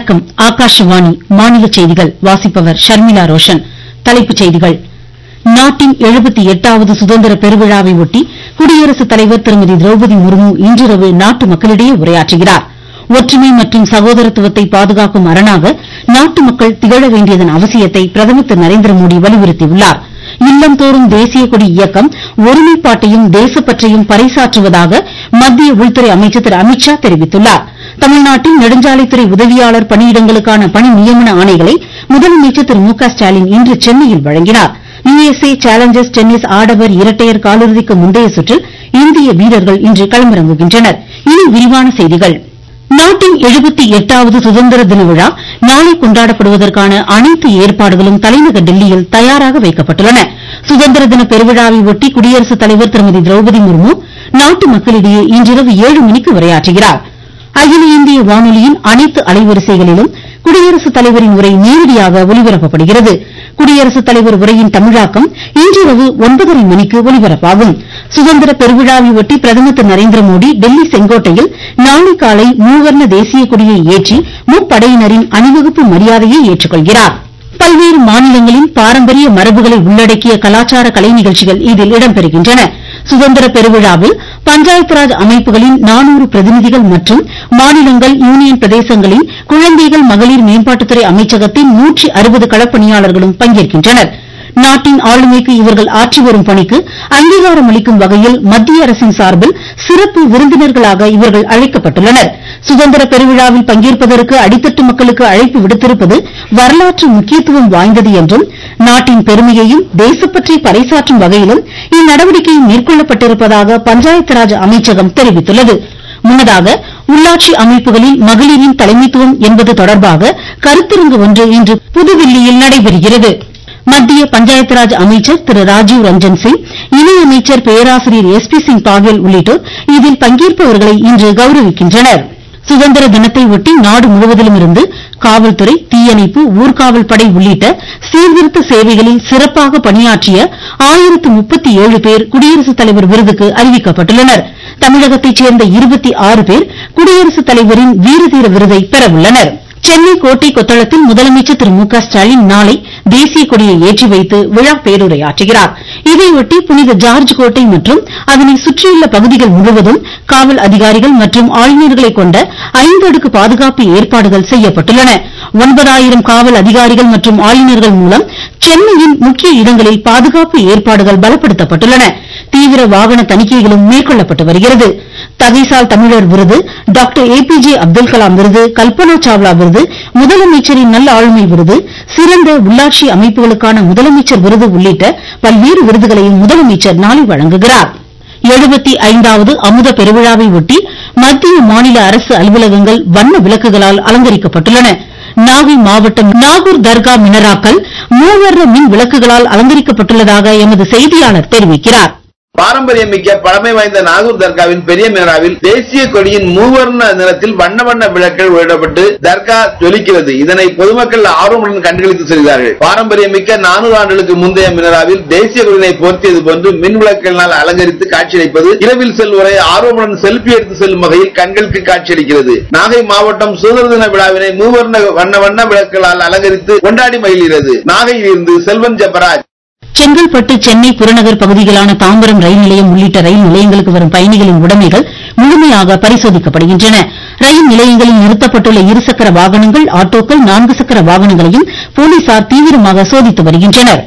வணக்கம் ஆகாஷவாணி மாநில செய்திகள் வாசிப்பவர் ஷர்மிளா ரோஷன் தலைப்புச் செய்திகள் நாட்டின் எழுபத்தி எட்டாவது சுதந்திர பெருவிழாவை ஒட்டி குடியரசுத் தலைவர் திருமதி திரௌபதி முர்மு இன்றிரவு நாட்டு மக்களிடையே உரையாற்றுகிறார் ஒற்றுமை மற்றும் சகோதரத்துவத்தை பாதுகாக்கும் அரணாக நாட்டு மக்கள் திகழ வேண்டியதன் அவசியத்தை பிரதமர் திரு நரேந்திர மோடி வலியுறுத்தியுள்ளார் இல்லந்தோறும் தேசிய கொடி இயக்கம் ஒருமைப்பாட்டையும் தேசப்பற்றையும் பறைசாற்றுவதாக மத்திய உள்துறை அமைச்சர் திரு அமித்ஷா தெரிவித்துள்ளார் தமிழ்நாட்டில் நெடுஞ்சாலைத்துறை உதவியாளர் பணியிடங்களுக்கான பணி நியமன ஆணைகளை முதலமைச்சர் திரு மு க ஸ்டாலின் இன்று சென்னையில் வழங்கினார் யுஎஸ்ஏ சேலஞ்சர்ஸ் டென்னிஸ் ஆடவர் இரட்டையர் காலிறுதிக்கு முந்தைய சுற்றில் இந்திய வீரர்கள் இன்று களமிறங்குகின்றனர் இனி விரிவான செய்திகள் நாட்டின் எழுபத்தி எட்டாவது சுதந்திர தின விழா நாளை கொண்டாடப்படுவதற்கான அனைத்து ஏற்பாடுகளும் தலைநகர் டெல்லியில் தயாராக வைக்கப்பட்டுள்ளன சுதந்திர தின பெருவிழாவை ஒட்டி குடியரசுத் தலைவர் திருமதி திரௌபதி முர்மு நாட்டு மக்களிடையே இன்றிரவு ஏழு மணிக்கு உரையாற்றுகிறார் அகில இந்திய வானொலியின் அனைத்து அலைவரிசைகளிலும் குடியரசுத் தலைவரின் உரை நேரடியாக ஒலிபரப்பப்படுகிறது குடியரசுத் தலைவர் உரையின் தமிழாக்கம் இன்றிரவு ஒன்பதரை மணிக்கு ஒலிபரப்பாகும் சுதந்திர பெருவிழாவை ஒட்டி பிரதமர் திரு நரேந்திர மோடி டெல்லி செங்கோட்டையில் நாளை காலை மூவர்ண தேசிய கொடியை ஏற்றி முப்படையினரின் அணிவகுப்பு மரியாதையை ஏற்றுக்கொள்கிறார் பல்வேறு மாநிலங்களின் பாரம்பரிய மரபுகளை உள்ளடக்கிய கலாச்சார கலை நிகழ்ச்சிகள் இதில் இடம்பெறுகின்றன சுதந்திர பெருவிழாவில் பஞ்சாயத்து ராஜ் அமைப்புகளின் நானூறு பிரதிநிதிகள் மற்றும் மாநிலங்கள் யூனியன் பிரதேசங்களின் குழந்தைகள் மகளிர் மேம்பாட்டுத்துறை அமைச்சகத்தின் நூற்றி அறுபது களப்பணியாளர்களும் பங்கேற்கின்றனர் நாட்டின் ஆளுமைக்கு இவர்கள் ஆற்றி வரும் பணிக்கு அங்கீகாரம் அளிக்கும் வகையில் மத்திய அரசின் சார்பில் சிறப்பு விருந்தினர்களாக இவர்கள் அழைக்கப்பட்டுள்ளனர் சுதந்திர பெருவிழாவில் பங்கேற்பதற்கு அடித்தட்டு மக்களுக்கு அழைப்பு விடுத்திருப்பது வரலாற்று முக்கியத்துவம் வாய்ந்தது என்றும் நாட்டின் பெருமையையும் தேசப்பற்றை பறைசாற்றும் வகையிலும் இந்நடவடிக்கை மேற்கொள்ளப்பட்டிருப்பதாக பஞ்சாயத்து ராஜ் அமைச்சகம் தெரிவித்துள்ளது முன்னதாக உள்ளாட்சி அமைப்புகளில் மகளிரின் தலைமைத்துவம் என்பது தொடர்பாக கருத்தரங்கு ஒன்று இன்று புதுதில்லியில் நடைபெறுகிறது மத்திய பஞ்சாயத்து ராஜ் அமைச்சர் திரு ராஜீவ் ரஞ்சன் சிங் இணையமைச்சர் பேராசிரியர் எஸ் பி சிங் பாகேல் உள்ளிட்டோர் இதில் பங்கேற்பவர்களை இன்று கௌரவிக்கின்றனர் சுதந்திர தினத்தை ஒட்டி நாடு முழுவதிலும் இருந்து காவல்துறை தீயணைப்பு ஊர்காவல் படை உள்ளிட்ட சீர்திருத்த சேவைகளில் சிறப்பாக பணியாற்றிய ஆயிரத்து முப்பத்தி ஏழு பேர் குடியரசுத் தலைவர் விருதுக்கு அறிவிக்கப்பட்டுள்ளனர் தமிழகத்தைச் சேர்ந்த இருபத்தி ஆறு பேர் குடியரசுத் தலைவரின் வீரதீர விருதை பெறவுள்ளனர் சென்னை கோட்டை கொத்தளத்தில் முதலமைச்சர் திரு மு க ஸ்டாலின் நாளை தேசிய கொடியை ஏற்றி வைத்து விழா பேருரையாற்றுகிறார் இதையொட்டி புனித ஜார்ஜ் கோட்டை மற்றும் அதனை சுற்றியுள்ள பகுதிகள் முழுவதும் காவல் அதிகாரிகள் மற்றும் ஆளுநர்களை கொண்ட ஐந்து அடுக்கு பாதுகாப்பு ஏற்பாடுகள் செய்யப்பட்டுள்ளன ஒன்பதாயிரம் காவல் அதிகாரிகள் மற்றும் ஆளுநர்கள் மூலம் சென்னையின் முக்கிய இடங்களில் பாதுகாப்பு ஏற்பாடுகள் பலப்படுத்தப்பட்டுள்ளன தீவிர வாகன தணிக்கைகளும் மேற்கொள்ளப்பட்டு வருகிறது தகைசால் தமிழர் விருது doctor A P J Abdul Kalam விருது கல்பனா சாவ்லா விருது முதலமைச்சரின் நல்ல ஆளுமை விருது சிறந்த உள்ளாட்சி அமைப்புகளுக்கான முதலமைச்சர் விருது உள்ளிட்ட பல்வேறு விருதுகளையும் முதலமைச்சர் நாளை வழங்குகிறார் எழுபத்தி ஐந்தாவது அமுத பெருவிழாவை ஒட்டி மத்திய மாநில அரசு அலுவலகங்கள் வண்ண விளக்குகளால் அலங்கரிக்கப்பட்டுள்ளன நாகை மாவட்டம் நாகூர் தர்கா மினராக்கள் மூவர்ண மின் விளக்குகளால் அலங்கரிக்கப்பட்டுள்ளதாக எமது செய்தியாளர் தெரிவிக்கிறார் பாரம்பரியமிக்க பழமை வாய்ந்த நாகூர் தர்காவின் பெரிய மேராவில் தேசிய கொடியின் மூவர்ண நிறத்தில் வண்ண வண்ண விளக்குகள் உள்ளிடப்பட்டு தர்கா ஜொலிக்கிறது இதனை பொதுமக்கள் ஆர்வமுடன் கண்டுகளித்து செல்கிறார்கள் பாரம்பரியமிக்க நானூறு ஆண்டுகளுக்கு முந்தைய மினராவில் தேசிய கொடியினை போர்த்தியது போன்று மின் விளக்குகளினால் அலங்கரித்து காட்சியளிப்பது இரவில் செல்வரை ஆர்வமுடன் செல்பி எடுத்து செல்லும் வகையில் கண்களுக்கு காட்சியளிக்கிறது நாகை மாவட்டம் சுதந்திர தின விழாவினை மூவர்ண வண்ண வண்ண விளக்குகளால் அலங்கரித்து கொண்டாடி மகிழ்கிறது நாகையிலிருந்து செல்வன் ஜபராஜ் செங்கல்பட்டு சென்னை புறநகர் பகுதிகளான தாம்பரம் ரயில் நிலையம் உள்ளிட்ட ரயில் நிலையங்களுக்கு வரும் பயணிகளின் உடைமைகள் முழுமையாக பரிசோதிக்கப்படுகின்றன ரயில் நிலையங்களில் நிறுத்தப்பட்டுள்ள இருசக்கர வாகனங்கள் ஆட்டோக்கள் நான்கு சக்கர வாகனங்களையும் போலீசார் தீவிரமாக சோதித்து வருகின்றனர்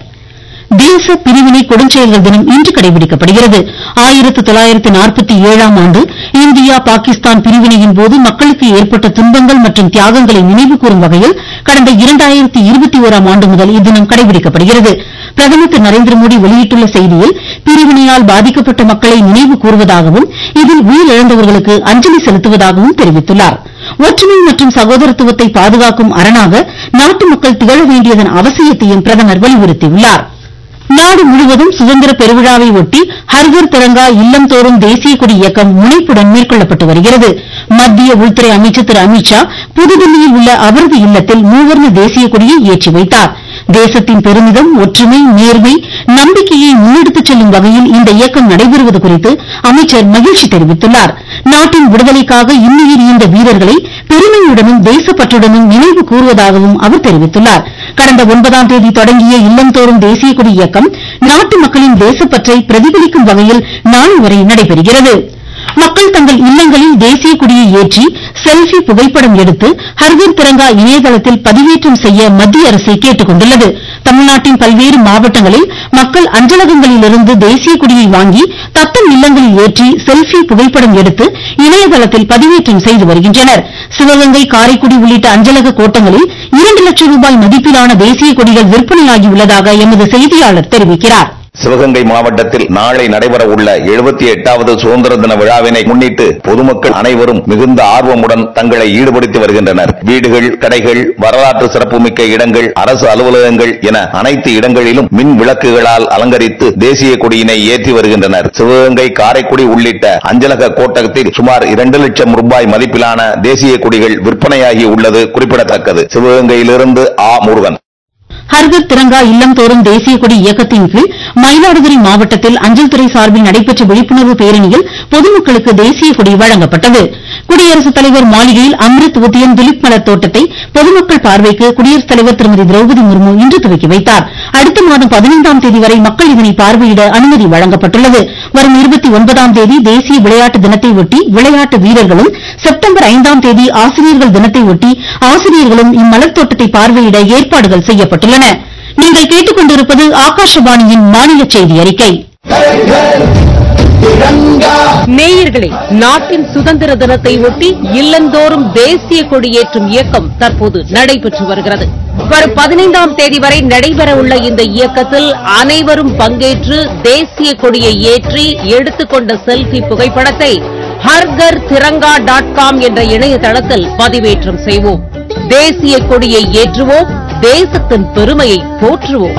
தேச பிரிவினை கொடுஞ்செயல்கள் தினம் இன்று கடைபிடிக்கப்படுகிறது ஆயிரத்து தொள்ளாயிரத்து நாற்பத்தி ஏழாம் ஆண்டு இந்தியா பாகிஸ்தான் பிரிவினையின் போது மக்களுக்கு ஏற்பட்ட துன்பங்கள் மற்றும் தியாகங்களை நினைவு கூறும் வகையில் கடந்த இரண்டாயிரத்து இருபத்தி ஓராம் ஆண்டு முதல் இத்தினம் கடைபிடிக்கப்படுகிறது பிரதமர் திரு நரேந்திர மோடி வெளியிட்டுள்ள செய்தியில் பிரிவினையால் பாதிக்கப்பட்ட மக்களை நினைவு கூறுவதாகவும் இதில் உயிரிழந்தவர்களுக்கு அஞ்சலி செலுத்துவதாகவும் தெரிவித்துள்ளார் ஒற்றுமை மற்றும் சகோதரத்துவத்தை பாதுகாக்கும் அரணாக நாட்டு மக்கள் திகழ வேண்டியதன் அவசியத்தையும் பிரதமர் வலியுறுத்தியுள்ளார் நாடு முழுவதும் சுதந்திர பெருவிழாவை ஒட்டி ஹர்கர் திரங்கா இல்லம் தோறும் தேசிய கொடி இயக்கம் முனைப்புடன் மேற்கொள்ளப்பட்டு வருகிறது மத்திய உள்துறை அமைச்சர் திரு அமித்ஷா புதுதில்லியில் உள்ள அவரது இல்லத்தில் மூவர்ண தேசிய கொடியை ஏற்றி வைத்தார் தேசத்தின் பெருமிதம் ஒற்றுமை நேர்மை நம்பிக்கையை முன்னெடுத்துச் செல்லும் வகையில் இந்த இயக்கம் நடைபெறுவது குறித்து அமைச்சர் மகிழ்ச்சி தெரிவித்துள்ளார் நாட்டின் விடுதலைக்காக இன்னுயிர் ஈந்த வீரர்களை பெருமையுடனும் தேசப்பற்றுடனும் நினைவு கூறுவதாகவும் அவர் தெரிவித்துள்ளார் கடந்த ஒன்பதாம் தேதி தொடங்கிய இல்லந்தோறும் தேசிய கொடி இயக்கம் நாட்டு மக்களின் தேசப்பற்றை பிரதிபலிக்கும் வகையில் நாளை வரை நடைபெறுகிறது மக்கள் தங்கள் இல்லங்களில் தேசிய கொடியை ஏற்றி செல்ஃபி புகைப்படம் எடுத்து ஹர்கர் திரங்கா இணையதளத்தில் பதிவேற்றம் செய்ய மத்திய அரசு கேட்டுக் கொண்டுள்ளது தமிழ்நாட்டின் பல்வேறு மாவட்டங்களில் மக்கள் அஞ்சலகங்களிலிருந்து தேசிய கொடியை வாங்கி தத்தம் இல்லங்களில் ஏற்றி செல்ஃபி புகைப்படம் எடுத்து இணையதளத்தில் பதிவேற்றம் செய்து வருகின்றனர் சிவகங்கை காரைக்குடி உள்ளிட்ட அஞ்சலக கோட்டங்களில் இரண்டு லட்சம் ரூபாய் மதிப்பிலான தேசிய கொடிகள் விற்பனையாகியுள்ளதாக எமது செய்தியாளர் தெரிவிக்கிறார் சிவகங்கை மாவட்டத்தில் நாளை நடைபெற உள்ள எழுபத்தி எட்டாவது சுதந்திர தின விழாவினை முன்னிட்டு பொதுமக்கள் அனைவரும் மிகுந்த ஆர்வமுடன் தங்களை ஈடுபடுத்தி வருகின்றனர் வீடுகள் கடைகள் வரலாற்று சிறப்புமிக்க இடங்கள் அரசு அலுவலகங்கள் என அனைத்து இடங்களிலும் மின் விளக்குகளால் அலங்கரித்து தேசிய கொடியினை ஏற்றி வருகின்றனர் சிவகங்கை காரைக்குடி உள்ளிட்ட அஞ்சலக கோட்டத்தில் சுமார் இரண்டு லட்சம் ரூபாய் மதிப்பிலான தேசிய கொடிகள் விற்பனையாகி உள்ளது குறிப்பிடத்தக்கது சிவகங்கையிலிருந்து ஆ முருகன் ஹர்கர் திரங்கா இல்லந்தோறும் தேசிய கொடி இயக்கத்தின் கீழ் மயிலாடுதுறை மாவட்டத்தில் அஞ்சல் துறை சார்பில் நடைபெற்ற விழிப்புணர்வு பேரணியில் பொதுமக்களுக்கு தேசிய கொடி வழங்கப்பட்டது குடியரசுத் தலைவர் மாளிகையில் அம்ரித் உதயம் துலிப் மலர் தோட்டத்தை பொதுமக்கள் பார்வைக்கு குடியரசுத் தலைவர் திருமதி திரௌபதி முர்மு இன்று துவக்கி வைத்தார் அடுத்த மாதம் பதினைந்தாம் தேதி வரை மக்கள் இதனை பார்வையிட அனுமதி வழங்கப்பட்டுள்ளது வரும் இருபத்தி ஒன்பதாம் தேதி தேசிய விளையாட்டு தினத்தை ஒட்டி விளையாட்டு வீரர்களும் செப்டம்பர் ஐந்தாம் தேதி ஆசிரியர்கள் தினத்தை ஒட்டி ஆசிரியர்களும் இம்மலர் தோட்டத்தை பார்வையிட ஏற்பாடுகள் செய்யப்பட்டுள்ளன நீங்கள் கேட்டுக்கொண்டிருப்பது ஆகாஷவாணியின் மாநில செய்தி அறிக்கை நேயர்களே நாட்டின் சுதந்திர தினத்தை ஒட்டி இல்லந்தோறும் தேசிய கொடியேற்றும் இயக்கம் தற்போது நடைபெற்று வருகிறது வரும் பதினைந்தாம் தேதி வரை நடைபெற உள்ள இந்த இயக்கத்தில் அனைவரும் பங்கேற்று தேசிய கொடியை ஏற்றி எடுத்துக்கொண்ட செல்ஃபி புகைப்படத்தை ஹர்கர் திரங்கா டாட் காம் என்ற இணையதளத்தில் பதிவேற்றம் செய்வோம் தேசிய கொடியை ஏற்றுவோம் தேசத்தின் பெருமையை போற்றுவோம்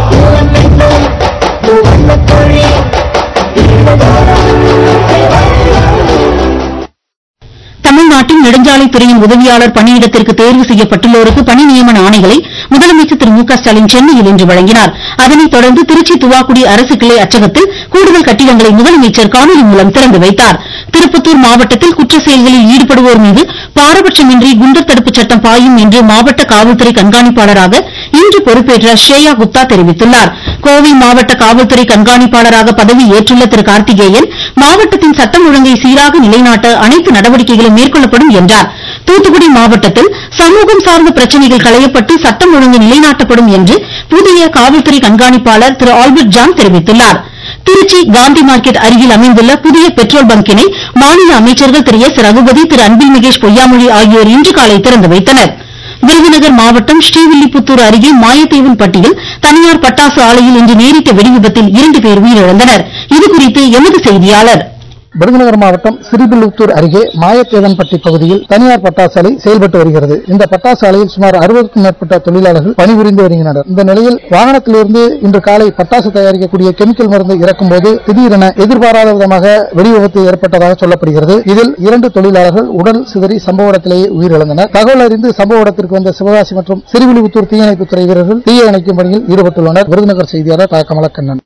தமிழ்நாட்டின் நெடுஞ்சாலைத்துறையின் உதவியாளர் பணியிடத்திற்கு தேர்வு செய்யப்பட்டுள்ளோருக்கு பணி நியமன ஆணைகளை முதலமைச்சர் திரு மு க ஸ்டாலின் சென்னையில் இன்று வழங்கினார் அதனைத் தொடர்ந்து திருச்சி துவாக்குடி அரசு கிளை அச்சகத்தில் கூடுதல் கட்டிடங்களை முதலமைச்சர் காணொலி மூலம் திறந்து வைத்தார் திருப்பத்தூர் மாவட்டத்தில் குற்ற செயல்களில் ஈடுபடுவோர் மீது பாரபட்சமின்றி குண்டர் தடுப்புச் சட்டம் பாயும் என்று மாவட்ட காவல்துறை கண்காணிப்பாளராக இன்று பொறுப்பேற்ற ஸ்ரேயா குப்தா தெரிவித்துள்ளார் கோவை மாவட்ட காவல்துறை கண்காணிப்பாளராக பதவி ஏற்றுள்ள திரு கார்த்திகேயன் மாவட்டத்தின் சட்டம் ஒழுங்கை சீராக நிலைநாட்ட அனைத்து நடவடிக்கைகளும் மேற்கொள்ளப்படும் என்றார் தூத்துக்குடி மாவட்டத்தில் சமூகம் சார்ந்த பிரச்சனைகள் களையப்பட்டு சட்டம் ஒழுங்கு நிலைநாட்டப்படும் என்று புதிய காவல்துறை கண்காணிப்பாளர் திரு ஆல்பர்ட் ஜான் தெரிவித்துள்ளார் திருச்சி காந்தி மார்க்கெட் அருகில் அமைந்துள்ள புதிய பெட்ரோல் பங்கினை மாநில அமைச்சர்கள் திரு எஸ் ரகுபதி திரு அன்பில் மகேஷ் பொய்யாமொழி ஆகியோர் இன்று காலை திறந்து வைத்தனர் விருதுநகர் மாவட்டம் ஸ்ரீவில்லிபுத்தூர் அருகே மாயத்தேவன்பட்டியில் தனியார் பட்டாசு ஆலையில் இன்று நேரிட்ட வெடிவிபத்தில் இரண்டு பேர் உயிரிழந்தனர் இதுகுறித்து எமது செய்தியாளர் விருதுநகர் மாவட்டம் சிறிபில்லுத்தூர் அருகே மாயத்தேவன்பட்டி பகுதியில் தனியார் பட்டாசு ஆலை செயல்பட்டு வருகிறது இந்த பட்டாசு ஆலையில் சுமார் அறுபதுக்கும் மேற்பட்ட தொழிலாளர்கள் பணிபுரிந்து வருகின்றனர் இந்த நிலையில் வாகனத்திலிருந்து இன்று காலை பட்டாசு தயாரிக்கக்கூடிய கெமிக்கல் மருந்து இறக்கும் போது திடீரென எதிர்பாராத விதமாக வெடி விபத்து ஏற்பட்டதாக சொல்லப்படுகிறது இதில் இரண்டு தொழிலாளர்கள் உடல் சிதறி சம்பவ இடத்திலேயே உயிரிழந்தனர் தகவல் அறிந்து சம்பவ இடத்திற்கு வந்த சிவகாசி மற்றும் சிறுவில்லிபுத்தூர் தீயணைப்புத்துறை வீரர்கள் தீயை அணைக்கும் பணியில் ஈடுபட்டுள்ளனர் விருதுநகர் செய்தியாளர் தா கமலக்கண்ணன்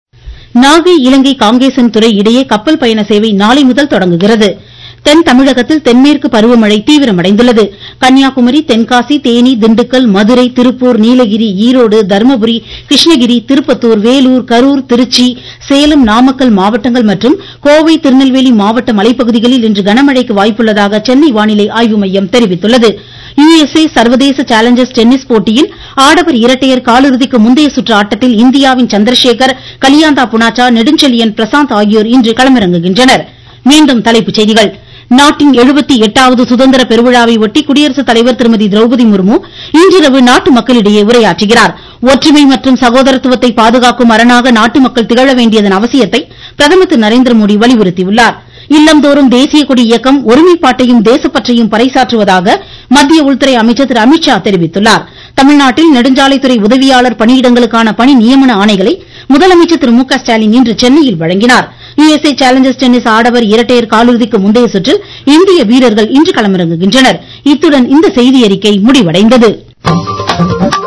நாகை இலங்கை காங்கேசன் துறை இடையே கப்பல் பயண சேவை நாளை முதல் தொடங்குகிறது தென் தமிழகத்தில் தென்மேற்கு பருவமழை தீவிரமடைந்துள்ளது கன்னியாகுமரி தென்காசி தேனி திண்டுக்கல் மதுரை திருப்பூர் நீலகிரி ஈரோடு தருமபுரி கிருஷ்ணகிரி திருப்பத்தூர் வேலூர் கரூர் திருச்சி சேலம் நாமக்கல் மாவட்டங்கள் மற்றும் கோவை திருநெல்வேலி மாவட்ட மலைப்பகுதிகளில் இன்று கனமழைக்கு வாய்ப்புள்ளதாக சென்னை வானிலை ஆய்வு மையம் தெரிவித்துள்ளது யுஎஸ்ஏ சர்வதேச சேலஞ்சர்ஸ் டென்னிஸ் போட்டியில் ஆடவர் இரட்டையர் காலிறுதிக்கு முந்தைய சுற்று ஆட்டத்தில் இந்தியாவின் சந்திரசேகர் கலியாந்தா புனாச்சா நெடுஞ்செழியன் பிரசாந்த் ஆகியோர் இன்று களமிறங்குகின்றனர் மீண்டும் தலைப்புச் செய்திகள் நாட்டின் எழுபத்தி எட்டாவது சுதந்திர பெருவிழாவை ஒட்டி குடியரசுத் தலைவர் திருமதி திரௌபதி முர்மு இன்றிரவு நாட்டு மக்களிடையே உரையாற்றுகிறார் ஒற்றுமை மற்றும் சகோதரத்துவத்தை பாதுகாக்கும் அரணாக நாட்டு மக்கள் திகழ வேண்டியதன் அவசியத்தை பிரதமர் திரு நரேந்திர மோடி வலியுறுத்தியுள்ளார் இல்லந்தோறும் தேசிய கொடி இயக்கம் ஒருமைப்பாட்டையும் தேசப்பற்றையும் பறைசாற்றுவதாக மத்திய உள்துறை அமைச்சர் திரு அமித்ஷா தெரிவித்துள்ளார் தமிழ்நாட்டில் நெடுஞ்சாலைத்துறை உதவியாளர் பணியிடங்களுக்கான பணி நியமன ஆணைகளை முதலமைச்சர் திரு மு க ஸ்டாலின் இன்று சென்னையில் வழங்கினார் யுஎஸ்ஏ சேலஞ்சர்ஸ் டென்னிஸ் ஆடவர் இரட்டையர் காலிறுதிக்கு முந்தைய சுற்றில் இந்திய வீரர்கள் இன்று களமிறங்குகின்றனர் இத்துடன் இந்த செய்தியறிக்கை முடிவடைந்தது